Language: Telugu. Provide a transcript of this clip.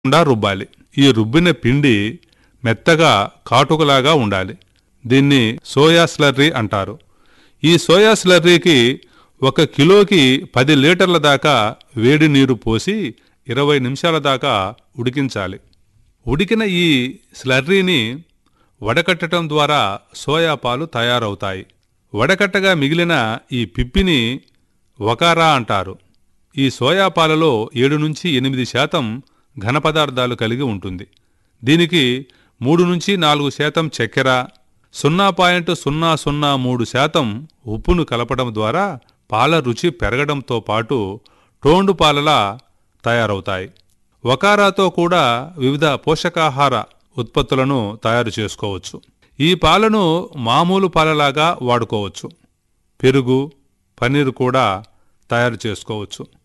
గుండా రుబ్బాలి ఈ రుబ్బిన పిండి మెత్తగా కాటుకలాగా ఉండాలి దీన్ని సోయా స్లర్రీ అంటారు ఈ సోయా స్లర్రీకి ఒక కిలోకి పది లీటర్ల దాకా వేడి నీరు పోసి ఇరవై నిమిషాల దాకా ఉడికించాలి ఉడికిన ఈ స్లర్రీని వడకట్టడం ద్వారా సోయా పాలు తయారవుతాయి వడకట్టగా మిగిలిన ఈ పిప్పిని వకారా అంటారు ఈ సోయా పాలలో ఏడు నుంచి ఎనిమిది శాతం ఘన పదార్థాలు కలిగి ఉంటుంది దీనికి మూడు నుంచి నాలుగు శాతం చక్కెర సున్నా పాయింట్ సున్నా సున్నా మూడు శాతం ఉప్పును కలపడం ద్వారా పాల రుచి పెరగడంతో పాటు టోండు పాలలా తయారవుతాయి వకారాతో కూడా వివిధ పోషకాహార ఉత్పత్తులను తయారు చేసుకోవచ్చు ఈ పాలను మామూలు పాలలాగా వాడుకోవచ్చు పెరుగు పన్నీరు కూడా తయారు చేసుకోవచ్చు